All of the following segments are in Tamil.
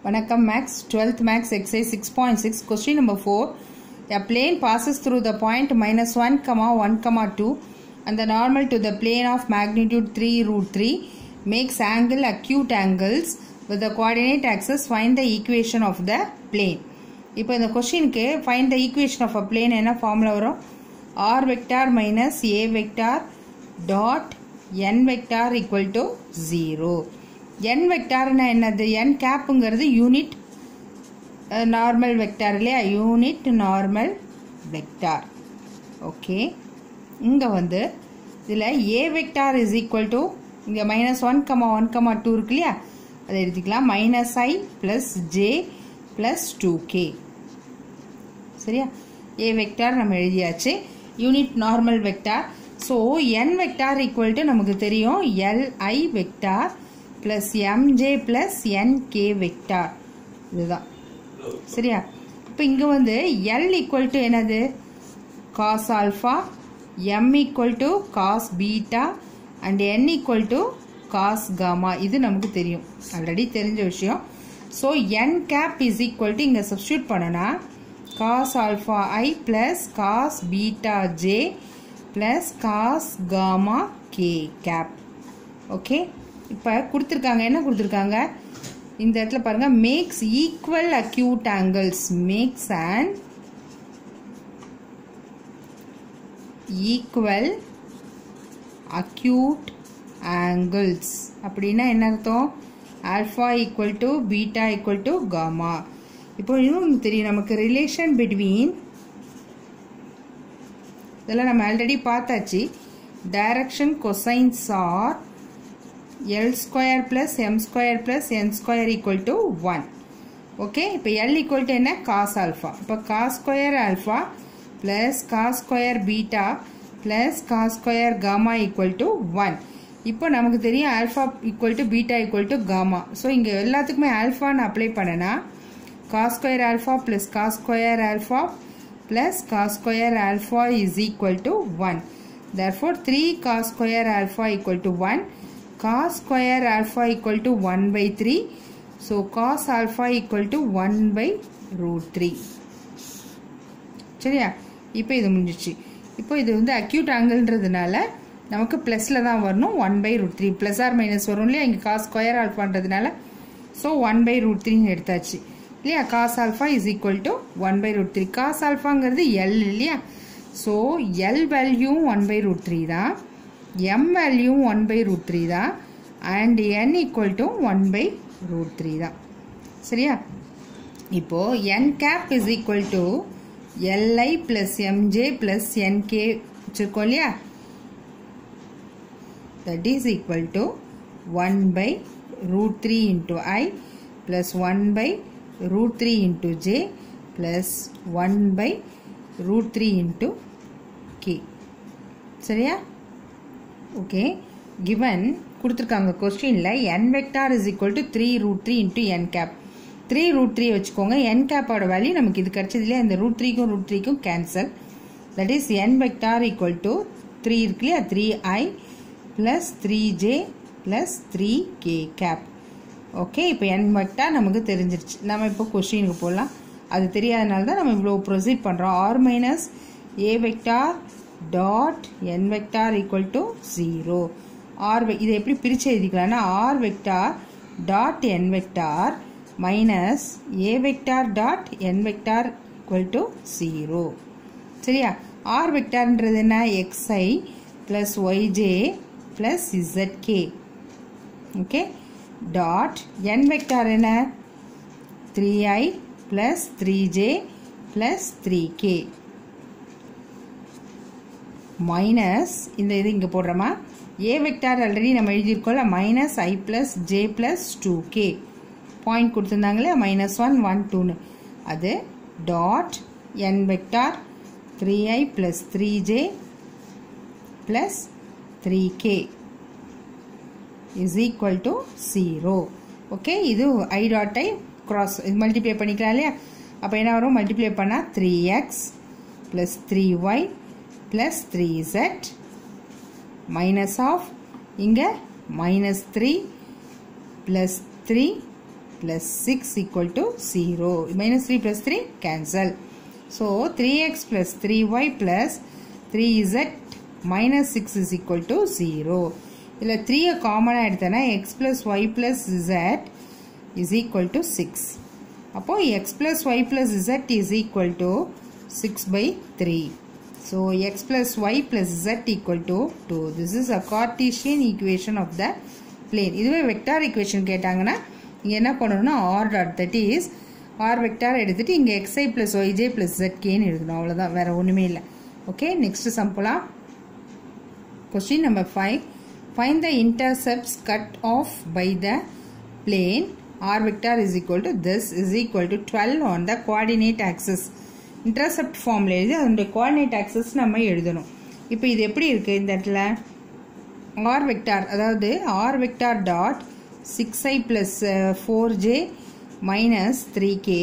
Vanakkam Max, 12th Max, exercise 6.6, question number 4. A plane passes through the point minus 1, comma 1, comma 2 and the normal to the plane of magnitude 3 root 3 makes angle acute angles with the coordinate axis find the equation of the plane. இப்போ இந்த கொஷினுக்கு find the equation of a plane என்ன ஃபார்முலா வரும் r vector minus a vector dot n vector equal to 0 n வெக்டார்னா என்னது n கேப்புங்கிறது யூனிட் நார்மல் வெக்டார் இல்லையா யூனிட் நார்மல் வெக்டார் ஓகே இங்கே வந்து இதில் a vector is equal to இங்கே minus one comma one comma two இருக்கு இல்லையா அதை எடுத்துக்கலாம் minus i plus j plus two k சரியா ஏ வெக்டார் நம்ம எழுதியாச்சு unit normal vector so n vector equal to நமக்கு தெரியும் l i vector plus m j plus n k vector இதுதான் சரியா இப்போ இங்கே வந்து எல் ஈக்குவல் டு என்னது cos alpha m equal to cos beta and n equal to cos gamma இது நமக்கு தெரியும் ஆல்ரெடி தெரிஞ்ச விஷயம் so n cap is equal to இங்கே சப்ஸ்டியூட் பண்ணனா cos alpha i plus cos beta j plus cos gamma k cap okay இப்போ கொடுத்துருக்காங்க என்ன கொடுத்துருக்காங்க இந்த இடத்துல பாருங்க makes equal acute angles makes and equal acute angles அப்படின்னா என்ன அர்த்தம் alpha equal to beta equal to gamma இப்போ இன்னும் தெரியும் நமக்கு ரிலேஷன் பிட்வீன் இதெல்லாம் நம்ம ஆல்ரெடி பார்த்தாச்சு direction cosines are l square plus m square plus n square equal to one okay இப்போ எல் ஈக்குவல் டு என்ன காஸ் ஆல்ஃபா இப்போ cos square alpha plus cos square beta plus cos square gamma equal to one இப்போ நமக்கு தெரியும் alpha equal to beta equal to gamma so இங்கே எல்லாத்துக்குமே ஆல்ஃபான்னு அப்ளை பண்ணனா cos square alpha plus cos square alpha plus cos square alpha is equal to one therefore 3 cos square alpha equal to 1 cos square alpha equal to 1 by 3 so cos alpha equal to 1 by root 3 சரியா இப்போ இது முடிஞ்சிச்சு இப்போ இது வந்து அக்யூட் ஆங்கிள்ன்றதுனால நமக்கு ப்ளஸில் தான் வரணும் one by root three plus or minus வரும் இல்லையா இங்கே காஸ் ஸ்கொயர் ஆல்ஃபான்றதுனால ஸோ ஒன் பை ரூட் த்ரீன்னு எடுத்தாச்சு இல்லையா cos alpha is equal to one by root three cos ஆல்ஃபாங்கிறது எல் இல்லையா ஸோ எல் வேல்யூவும் ஒன் பை ரூட் த்ரீ தான் எம் வேல்யூவும் ஒன் பை ரூட் த்ரீ தான் and n equal to one by root three தான் சரியா இப்போது n cap is equal to l i plus m j plus n k வச்சுருக்கோம் இல்லையா that is equal to one by root three into i plus one by root three into j plus one by root 3 into k சரியா ஓகே கிவன் கொடுத்துருக்காங்க கொஸ்டினில் n vector is equal to three root three into n cap three root three வச்சுக்கோங்க என் கேப்போட வேல்யூ நமக்கு இது கிடச்சதுலேயே அந்த ரூட் த்ரீக்கும் ரூட் த்ரீக்கும் cancel that is n vector equal to three இருக்கு இல்லையா three i plus three j plus three k cap okay இப்போ என் வெக்டார் நமக்கு தெரிஞ்சிருச்சு நம்ம இப்போ கொஸ்டினுக்கு போடலாம் அது தெரியாதனால தான் நம்ம இவ்வளோ ப்ரொசீட் பண்ணுறோம் r minus a vector dot n vector equal to zero r இதை எப்படி பிரித்து எழுதிக்கலாம்னா r vector dot n vector minus a vector dot n vector equal to zero சரியா ஆர் வெக்டார்ன்றது என்ன x i plus y j plus z k okay dot n vector என்ன three i plus 3j plus 3k minus இந்த இது இங்கே போடுறோமா ஏ வெக்டார் ஆல்ரெடி நம்ம எழுதியிருக்கோம்ல minus i plus j plus two K point கொடுத்துருந்தாங்களே மைனஸ் ஒன் ஒன் டூன்னு அது dot n vector three i plus three j plus three k is equal to zero okay இது ஐ டாட் ஐ க்ராஸ் இது மல்டிப்ளை பண்ணிக்கலாம் இல்லையா அப்போ என்ன வரும் மல்டிப்ளை பண்ணால் three x plus three y plus three z minus of இங்கே minus three plus three plus 6 equal to 0. Minus 3 plus 3 cancel. So 3x plus 3y plus 3z minus 6 is equal to 0. இதில் 3 காமனாக எடுத்தனா x plus y plus z is equal to 6. அப்போ x plus y plus z is equal to 6 by 3. So x plus y plus z equal to 2. This is a Cartesian equation of the plane. இதுவே வெக்டார் equation கேட்டாங்கன்னா இங்கே என்ன பண்ணணும்னா r dot that is r vector எடுத்துட்டு இங்கே xi plus yj plus zkன்னு எழுதணும் அவ்வளோதான் வேற ஒன்றுமே இல்லை ஓகே நெக்ஸ்ட் சம் போலாம் question number five find the intercepts cut off by the plane r vector is equal to this is equal to 12 on the coordinate axis intercept ஃபார்மில் எழுதி அதனுடைய கோஆர்டினேட் ஆக்சஸ் நம்ம எழுதணும் இப்போ இது எப்படி இருக்குது இந்த இடத்துல ஆர் வெக்டார் அதாவது r vector dot six i plus four j minus three k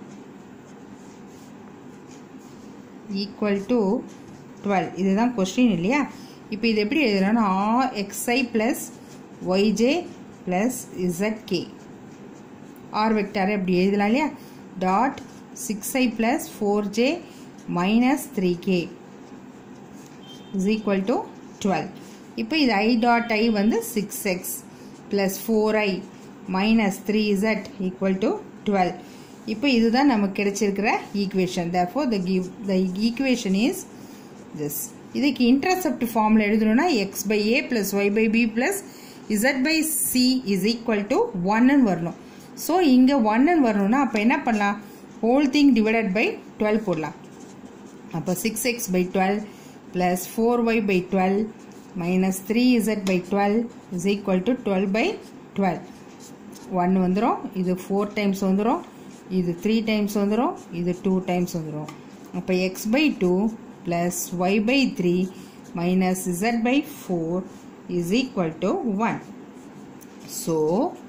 equal to twelve இதுதான் கொஸ்டின் இல்லையா இப்போ இது எப்படி எழுதுறோம்னா r x i plus y j plus z k r vector எப்படி எழுதலாம் இல்லையா dot six i plus four j minus three k is equal to twelve இப்போ இது ஐ டாட் ஐ வந்து six x plus four i minus three z equal to twelve இப்போ இதுதான் நமக்கு கிடைச்சிருக்கிற equation therefore the give the equation is this இதுக்கு இன்டர்செப்ட் ஃபார்மில் எழுதணும்னா x by a plus y by b plus z by c is equal to ஒன்னு வரணும் ஸோ இங்கே ஒன்னு வரணும்னா அப்போ என்ன பண்ணலாம் whole thing divided by twelve போடலாம் அப்போ six x by twelve plus four y by twelve minus three z by twelve is equal to twelve by twelve one வந்துடும் இது ஃபோர் டைம்ஸ் வந்துடும் இது த்ரீ டைம்ஸ் வந்துடும் இது டூ டைம்ஸ் வந்துடும் அப்போ x by two plus y by three minus z by four is equal to one so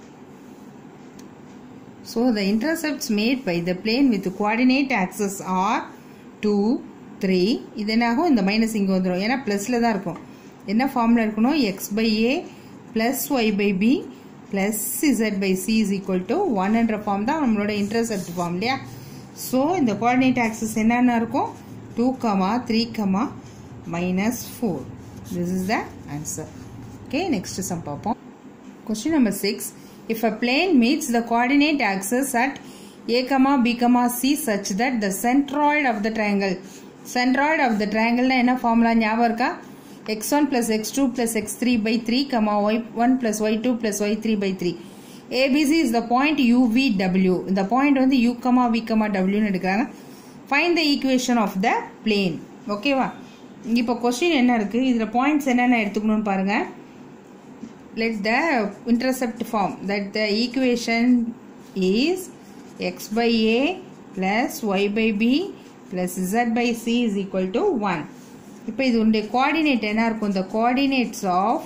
So the intercepts made by the plane with coordinate axis are 2, 3 இது என்னாகும் இந்த மைனஸ் இங்கே வந்துடும் ஏன்னா ப்ளஸில் தான் இருக்கும் என்ன ஃபார்மில் இருக்கணும் x by a plus y by b plus z by c is equal to ஒன்ன்ற ஃபார்ம் தான் நம்மளோட இன்டர்செப்ட் ஃபார்ம் இல்லையா ஸோ இந்த கோஆர்டினேட் ஆக்சஸ் என்னென்ன இருக்கும் two comma three comma minus four this is the answer okay next sum பார்ப்போம் question number six if a plane meets the coordinate axis at a comma b comma c such that the centroid of the triangle centroid of the triangle என்ன ஃபார்முலா ஞாபகம் இருக்கா x1 plus x2 plus x3 by 3 comma y1 plus y2 plus y3 by 3 ABC is the point UVW இந்த பாயிண்ட் வந்து u comma v comma w னு எடுக்கிறாங்க find the equation of the plane ஓகேவா இப்போ கொஸ்டின் என்ன இருக்கு இதுல பாயிண்ட்ஸ் என்னென்ன எடுத்துக்கணும்னு பாருங்க let the intercept form that the equation is x by a plus y by b plus z by c is equal to 1 இப்போ இது உடைய கோஆர்டினேட் என்ன இருக்கும் இந்த கோஆர்டினேட்ஸ் ஆஃப்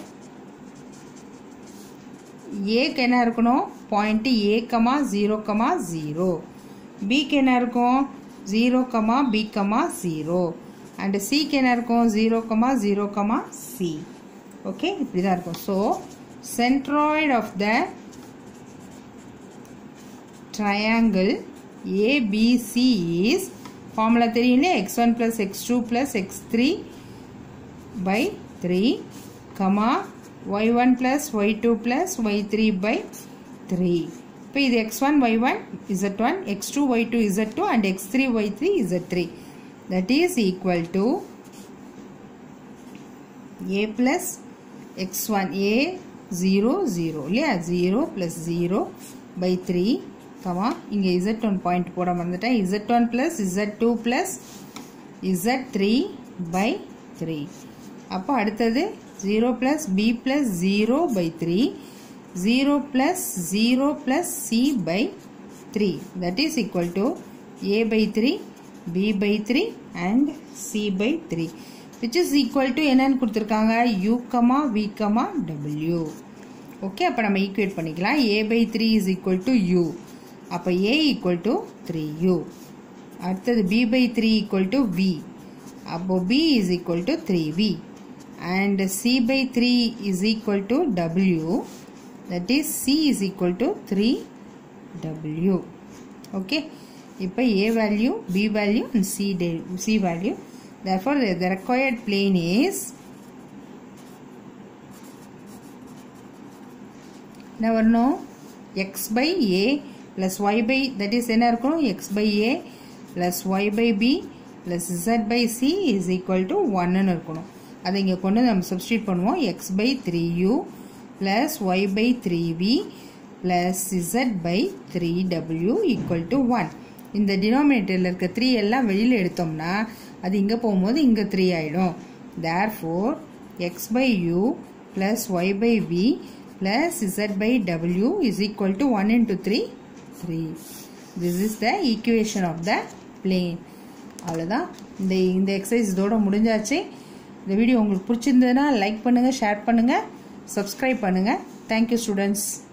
ஏக்கு என்ன இருக்கணும் point a comma zero comma zero பிக்கு என்ன இருக்கும் zero comma b comma zero and சிக்கு என்ன இருக்கும் zero comma zero comma c okay இப்படி தான் இருக்கும் so centroid of the triangle ABC is formula தெரியும் இல்லையா x1 plus x2 plus x3 by 3 comma y1 plus y2 plus y3 by 3 இப்போ இது x1 y1 z1 x2 y2 z2 and x3 y3 z3 that is equal to a plus x1 a 0 0 இல்லையா 0 plus 0 by 3 கமா இங்கே z1 பாயிண்ட் போட மறந்துட்டேன் z1 plus z2 plus z3 by 3 அப்போ அடுத்தது 0 plus b plus 0 by 3 0 plus 0 plus c by 3 that is equal to a by 3 b by 3 and c by 3 which is equal to என்னன்னு கொடுத்துருக்காங்க u, v, w ஓகே அப்போ நம்ம ஈக்குவேட் பண்ணிக்கலாம் a by 3 is equal to u அப்போ a equal to 3u அடுத்தது b by 3 equal to v அப்போ b is equal to 3v and c by 3 is equal to w that is c is equal to 3 டபிள்யூ ஓகே இப்போ a value b value and c டே c value therefore the, the required plane is என்ன வரணும் x by a plus y by that is என்ன இருக்கணும் x by a plus y by b plus z by c is equal to ஒன்னு இருக்கணும் அதை இங்கே கொண்டு நம்ம சப்ஸ்டியூட் பண்ணுவோம் x by three u plus y by three v plus z by three W equal to one இந்த டினாமினேட்டரில் இருக்க த்ரீ எல்லாம் வெளியில் எடுத்தோம்னா அது இங்கே போகும்போது இங்கே த்ரீ ஆகிடும் therefore x by u plus y by v plus z by w is equal to 1 into 3 3 this is the equation of the plane அவ்வளோதான் இந்த இந்த எக்ஸசைஸ் இதோட முடிஞ்சாச்சு இந்த வீடியோ உங்களுக்கு பிடிச்சிருந்ததுன்னா லைக் பண்ணுங்கள் ஷேர் பண்ணுங்கள் சப்ஸ்கிரைப் பண்ணுங்கள் தேங்க்யூ ஸ்டூடெண்ட்ஸ்